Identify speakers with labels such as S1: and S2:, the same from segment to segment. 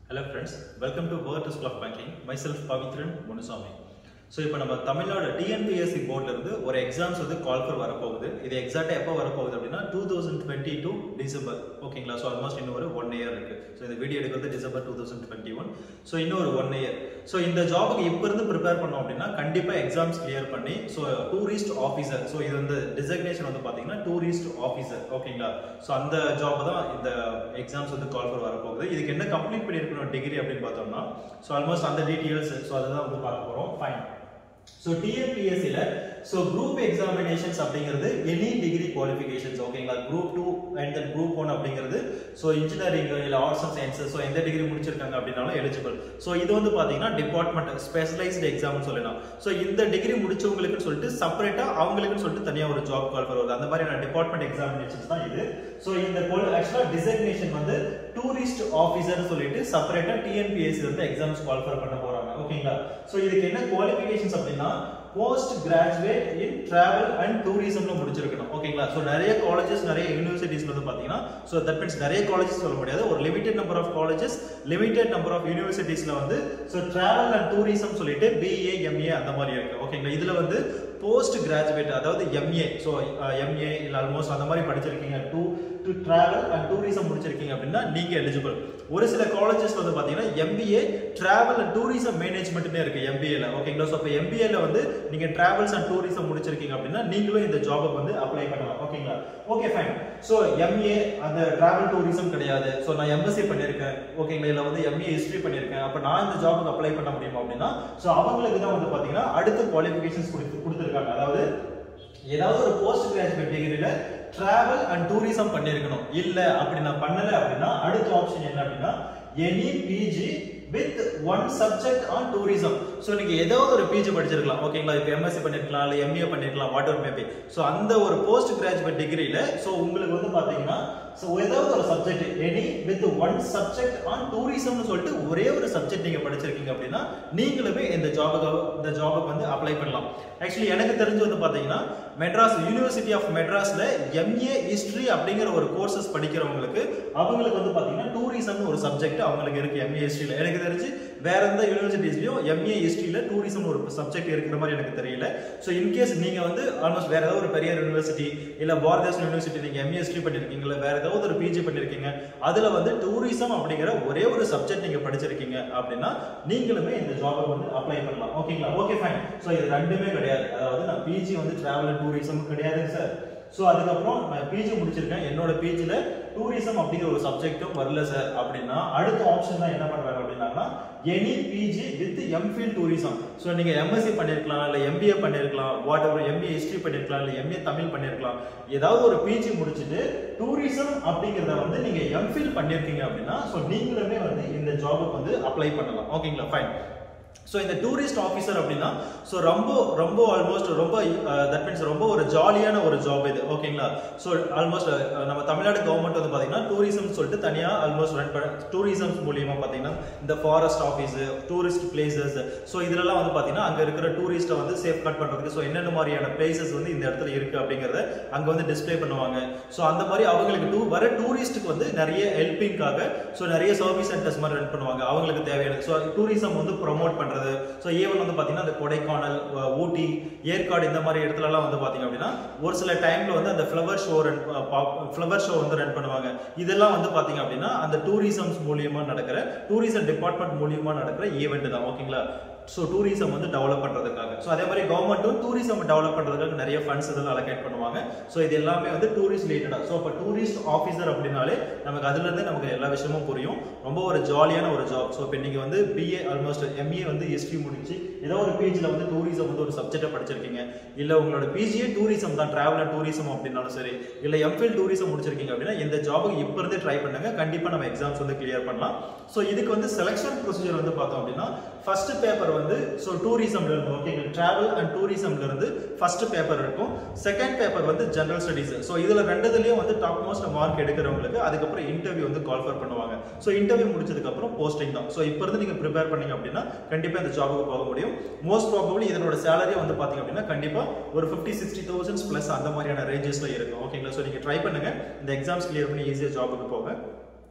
S1: hello friends welcome to word school of banking myself Pavithran Munusamy so இப்போ நம்ம Tamil Nadu TNPSC இருந்து ஒரு எக்ஸாம்ஸ் வந்து கால் ஃபார் வரப்போகுது இது எக்ஸாக்டாக எப்போ வரப்போகுது அப்படின்னா two thousand twenty two December ஓகேங்களா ஸோ ஆல்மோஸ்ட் இன்னும் ஒரு ஒன் இயர் இருக்கு ஸோ இந்த வீடியோ எடுக்கிறது December two thousand twenty one so இன்னும் ஒரு ஒன் இயர் ஸோ இந்த ஜாபுக்கு இப்போ இருந்து ப்ரிப்பேர் பண்ணோம் அப்படின்னா கண்டிப்பாக எக்ஸாம்ஸ் கிளியர் பண்ணி ஸோ டூரிஸ்ட் ஆஃபீஸர் ஸோ இது வந்து டிசக்னேஷன் வந்து பார்த்தீங்கன்னா டூரிஸ்ட் ஆஃபீஸர் ஓகேங்களா ஸோ அந்த ஜாப் தான் இந்த எக்ஸாம்ஸ் வந்து கால் ஃபார் வரப்போகுது இதுக்கு என்ன கம்ப்ளீட் பண்ணியிருக்கணும் டிகிரி அப்படின்னு பார்த்தோம்னா ஸோ ஆல்மோஸ்ட் அந்த டீட்டெயில்ஸ் ஸோ அதுதான் வந்து பார்க்க போகிறோம் ஃபைன் ஸோ டிஎன்பிஎஸ்சியில் ஸோ குரூப் எக்ஸாமினேஷன்ஸ் அப்படிங்கிறது எனி டிகிரி குவாலிஃபிகேஷன்ஸ் ஓகேங்களா group two and then group one அப்படிங்கிறது ஸோ இன்ஜினியரிங் இல்லை ஆர்ட்ஸ் அண்ட் சயின்ஸஸ் ஸோ எந்த டிகிரி முடிச்சிருக்காங்க அப்படின்னாலும் எலிஜிபிள் ஸோ இது வந்து பார்த்தீங்கன்னா டிபார்ட்மெண்ட் ஸ்பெஷலைஸ்டு எக்ஸாம்னு சொல்லலாம் ஸோ இந்த டிகிரி முடிச்சவங்களுக்குன்னு சொல்லிட்டு செப்பரேட்டாக அவங்களுக்குன்னு சொல்லிட்டு தனியாக ஒரு ஜாப் கால் வருது அந்த மாதிரியான டிபார்ட்மெண்ட் எக்ஸாமினேஷன்ஸ் தான் இது ஸோ இந்த ஆக்சுவலாக டிசைக்னேஷன் வந்து டூரிஸ்ட் ஆஃபீஸர் சொல்லிட்டு செப்பரேட்டாக டிஎன்பிஎஸ்சி வந்து எக்ஸாம்ஸ் குவாலிஃபை பண்ண போறாங்க ஓகேங்களா ஸோ இதுக்கு என்ன குவாலிஃபிகேஷன்ஸ் அப்படின்னா post graduate in travel and டூரிசம்ல முடிச்சிருக்கணும் ஓகேங்களா ஸோ நிறைய காலேஜஸ் நிறைய யூனிவர்சிட்டிஸ்ல வந்து பாத்தீங்கன்னா ஸோ தட் மீன்ஸ் நிறைய காலேஜஸ் சொல்ல முடியாது ஒரு limited number of colleges limited number of யூனிவர்சிட்டிஸ்ல வந்து ஸோ டிராவல் அண்ட் டூரிசம் சொல்லிட்டு பிஏ எம்ஏ அந்த மாதிரி இருக்கு ஓகேங்களா இதுல வந்து போஸ்ட் கிராஜுவேட் அதாவது எம்ஏ ஸோ எம்ஏ இல்லை ஆல்மோஸ்ட் அந்த மாதிரி படிச்சிருக்கீங்க to to travel and tourism முடிச்சிருக்கீங்க அப்படின்னா நீங்க எலிஜிபிள் ஒரு சில காலேஜஸ் வந்து பாத்தீங்கன்னா எம்பிஏ டிராவல் அண்ட் டூரிசம் மேனேஜ்மெண்ட்னே இருக்கு எம்பிஏல ஓகேங்களா ஸோ இப்போ எம்பிஏல வந்து நீங்க டிராவல்ஸ் அண்ட் டூரிசம் முடிச்சிருக்கீங்க அப்படின்னா நீங்களும் இந்த ஜாபுக்கு வந்து அப்ளை பண்ணலாம் ஓகேங்களா ஓகே ஃபைன் ஸோ எம்ஏ அந்த டிராவல் டூரிசம் கிடையாது ஸோ நான் எம்எஸ்சி பண்ணியிருக்கேன் ஓகேங்களா இல்லை வந்து எம்ஏ ஹிஸ்ட்ரி பண்ணியிருக்கேன் அப்போ நான் இந்த ஜாபுக்கு அப்ளை பண்ண முடியுமா அப்படின்னா ஸோ அவங்களுக்கு தான் வந்து பாத்தீங்கன்னா அடுத்த குவாலிஃபிகேஷன்ஸ் கொடுத்து கொடுத்துருக்காங்க அதாவது ஏதாவது ஒரு போஸ்ட் கிராஜுவேட் டிகிரியில டிராவல் அண்ட் டூரிசம் பண்ணிருக்கணும் இல்ல அப்படி நான் பண்ணல அப்படின்னா அடுத்த ஆப்ஷன் என்ன அப்படின்னா any PG with one subject on tourism so நீங்க ஏதாவது ஒரு பிஜி படிச்சிருக்கலாம் ஓகேங்களா இப்போ எம்எஸ்சி பண்ணிருக்கலாம் இல்லை எம்ஏ பண்ணிருக்கலாம் வாட் எவர் மேபி ஸோ அந்த ஒரு போஸ்ட் கிராஜுவேட் டிகிரியில ஸோ உங்களுக்கு வந்து பாத்தீங்கன்னா ஸோ ஏதாவது ஒரு subject any with one subject on டூரிசம்னு சொல்லிட்டு ஒரே ஒரு சப்ஜெக்ட் நீங்க படிச்சிருக்கீங்க அப்படின்னா நீங்களுமே இந்த ஜாபுக்கு இந்த ஜாபுக்கு வந்து அப்ளை பண்ணலாம் ஆக்சுவலி எனக்கு தெரிஞ்சு வந்து பாத்தீங்கன்னா மெட்ராஸ் யூனிவர்சிட்டி ஆஃப் மெட்ராஸ்ல எம்ஏ ஹிஸ்டரி அப்படிங்கிற ஒரு கோர்சஸ் படிக்கிறவங்களுக்கு அவங்களுக்கு வந்து பாத்தீங்கன்னா டூரிசம்னு ஒரு சப்ஜெக்ட் அவங்களுக்கு இருக்கு எம்ஏ ஹிஸ்டரியில எனக்கு தெரிஞ்சு வேற எந்த யூனிவர்சிட்டிஸ்லயும் எம்ஏ ஹிஸ்டரியில டூரிசம் ஒரு சப்ஜெக்ட் இருக்கிற மாதிரி எனக்கு தெரியல ஸோ இன்கேஸ் நீங்க வந்து ஆல்மோஸ்ட் வேற ஏதாவது ஒரு பெரிய யூனிவர்சிட்டி இல்ல பாரதியாஸ் யூனிவர்சிட்டி நீங்க எம்ஏ ஹிஸ்டரி பண்ணிருக்கீங்க வேற ஏதாவது ஒரு பிஜி பண்ணிருக்கீங்க அதுல வந்து டூரிசம் அப்படிங்கிற ஒரே ஒரு சப்ஜெக்ட் நீங்க படிச்சிருக்கீங்க அப்படின்னா நீங்களுமே இந்த ஜாபை வந்து அப்ளை பண்ணலாம் ஓகேங்களா ஓகே ஃபைன் ஸோ இது ரெண்டுமே கிடையாது அதாவது நான் பிஜி வந்து டிராவல் அண்ட் டூரிசம் கிடையாதுங்க சார் ஸோ அதுக்கப்புறம் நான் பிஜி முடிச்சிருக்கேன் என்னோட பிஜியில் டூரிசம் அப்படிங்கிற ஒரு சப்ஜெக்டும் வரல சார் அப்படின்னா அடுத்த ஆப்ஷன் தான் என்ன பண்றாங்க அப்படின்னா any PG with MPhil tourism so நீங்க எம்எஸ்சி பண்ணிருக்கலாம் இல்லை எம்பிஏ பண்ணிருக்கலாம் வாட் எவர் எம்ஏ ஹிஸ்ட்ரி பண்ணிருக்கலாம் இல்லை எம்ஏ தமிழ் பண்ணிருக்கலாம் ஏதாவது ஒரு பிஜி முடிச்சுட்டு டூரிசம் அப்படிங்கிறத வந்து நீங்க எம்ஃபில் பண்ணிருக்கீங்க அப்படின்னா ஸோ நீங்களுமே வந்து இந்த ஜாபுக்கு வந்து அப்ளை பண்ணலாம் ஓகேங்களா ஃபைன் ஸோ இந்த டூரிஸ்ட் ஆஃபீஸர் அப்படின்னா ஸோ ரொம்ப ரொம்ப ஆல்மோஸ்ட் ரொம்ப தட் மீன்ஸ் ரொம்ப ஒரு ஜாலியான ஒரு ஜாப் இது ஓகேங்களா ஸோ ஆல்மோஸ்ட் நம்ம தமிழ்நாடு கவர்மெண்ட் வந்து பார்த்தீங்கன்னா டூரிசம் சொல்லிட்டு தனியாக ஆல்மோஸ்ட் ரன் பண்ண டூரிசம் மூலியமாக பார்த்தீங்கன்னா இந்த forest office tourist places so இதுலலாம் வந்து பார்த்தீங்கன்னா அங்கே இருக்கிற டூரிஸ்ட்டை வந்து சேஃப் கார்ட் பண்ணுறதுக்கு ஸோ என்னென்ன மாதிரியான பிளேசஸ் வந்து இந்த இடத்துல இருக்குது அப்படிங்கிறத அங்கே வந்து டிஸ்பிளே பண்ணுவாங்க ஸோ அந்த மாதிரி அவங்களுக்கு டூ வர டூரிஸ்ட்டுக்கு வந்து நிறைய ஹெல்ப்பிங்காக ஸோ நிறைய சர்வீஸ் சென்டர்ஸ் மாதிரி ரன் பண்ணுவாங்க அவங்களுக்கு தேவையான ஸோ டூரிசம் வந்து ப்ரொமோட் பண்ணுறது பண்றது ஸோ ஈவன் வந்து பார்த்தீங்கன்னா அந்த கொடைக்கானல் ஊட்டி ஏற்காடு இந்த மாதிரி இடத்துலலாம் வந்து பார்த்தீங்க அப்படின்னா ஒரு சில டைம்ல வந்து அந்த flower show run flower show வந்து ரன் பண்ணுவாங்க இதெல்லாம் வந்து பார்த்தீங்க அப்படின்னா அந்த டூரிசம்ஸ் மூலியமா நடக்கிற டூரிசம் டிபார்ட்மெண்ட் மூலியமா நடக்கிற ஈவெண்ட் தான் ஓகேங்களா ஸோ டூரிசம் வந்து டெவலப் பண்ணுறதுக்காக ஸோ அதே மாதிரி கவர்மெண்ட்டும் டூரிசம் டெவலப் பண்ணுறதுக்காக நிறைய ஃபண்ட்ஸ் இதெல்லாம் அலோகேட் பண்ணுவாங்க ஸோ இது எல்லாமே வந்து டூரிஸ்ட் ரிலேட்டடாக ஸோ இப்போ டூரிஸ்ட் ஆஃபீஸர் அப்படின்னாலே நமக்கு அதுலேருந்து நமக்கு எல்லா விஷயமும் புரியும் ரொம்ப ஒரு ஜாலியான ஒரு ஜாப் ஸோ இப்போ நீங்கள் வந்து பிஏ ஆல்மோஸ்ட் எம்ஏ வந்து ஹிஸ்ட்ரி முடிச்சு ஏதோ ஒரு பிஜியில் வந்து டூரிசம் வந்து ஒரு சப்ஜெக்டை படிச்சிருக்கீங்க இல்லை உங்களோட பிஜியே டூரிசம் தான் டிராவல் அண்ட் டூரிசம் அப்படின்னாலும் சரி இல்லை எம்ஃபில் டூரிசம் முடிச்சிருக்கீங்க அப்படின்னா இந்த ஜாபுக்கு இப்போ இருந்தே ட்ரை பண்ணுங்க கண்டிப்பாக நம்ம எக்ஸாம்ஸ் வந்து கிளியர் பண்ணலாம் ஸோ இதுக்கு வந்து செலெக்ஷன் ப்ரொசீஜர் வந்து பார்த்தோம் அப்படின்னா ஃபர்ஸ்ட் பேப்பர் வந்து ஸோ டூரிசம்ல இருந்து ஓகேங்க டிராவல் அண்ட் டூரிசம்ல இருந்து ஃபர்ஸ்ட் பேப்பர் இருக்கும் செகண்ட் பேப்பர் வந்து ஜெனரல் ஸ்டடிஸ் ஸோ இதுல ரெண்டுதுலயும் வந்து டாப் மோஸ்ட் மார்க் எடுக்கிறவங்களுக்கு அதுக்கப்புறம் இன்டர்வியூ வந்து கால்ஃபர் பண்ணுவாங்க ஸோ இன்டர்வியூ முடிச்சதுக்கு அப்புறம் போஸ்டிங் தான் ஸோ இப்போ இருந்து நீங்க ப்ரிப்பேர் பண்ணீங்க அப்படின்னா கண்டிப்பா இந்த ஜாபுக்கு போக முடியும் மோஸ்ட் ப்ராபபிளி இதனோட சேலரி வந்து பாத்தீங்க அப்படின்னா கண்டிப்பா ஒரு ஃபிஃப்டி சிக்ஸ்டி தௌசண்ட்ஸ் பிளஸ் அந்த மாதிரியான ரேஞ்சஸ்ல இருக்கும் ஓகேங்களா ஸோ நீங்க ட்ரை பண்ணுங்க இந்த எக்ஸாம்ஸ் கிளியர் பண்ணி ஈஸியாக ஜாபுக்கு போக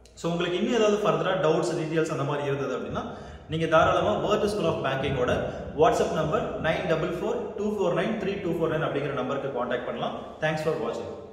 S1: ஸோ உங்களுக்கு இன்னும் ஏதாவது ஃபர்தராக டவுட்ஸ் டீட்டெயில்ஸ் அந்த மாதிரி இருந்தது அப்படின்னா நீங்கள் தாராளமாக வேர்ல்டு ஸ்கூல் ஆஃப் பேங்கிங்கோட WhatsApp number nine double four two four nine three two four nine அப்படிங்கிற நம்பருக்கு காண்டாக்ட் பண்ணலாம் தேங்க்ஸ் ஃபார் வாட்சிங்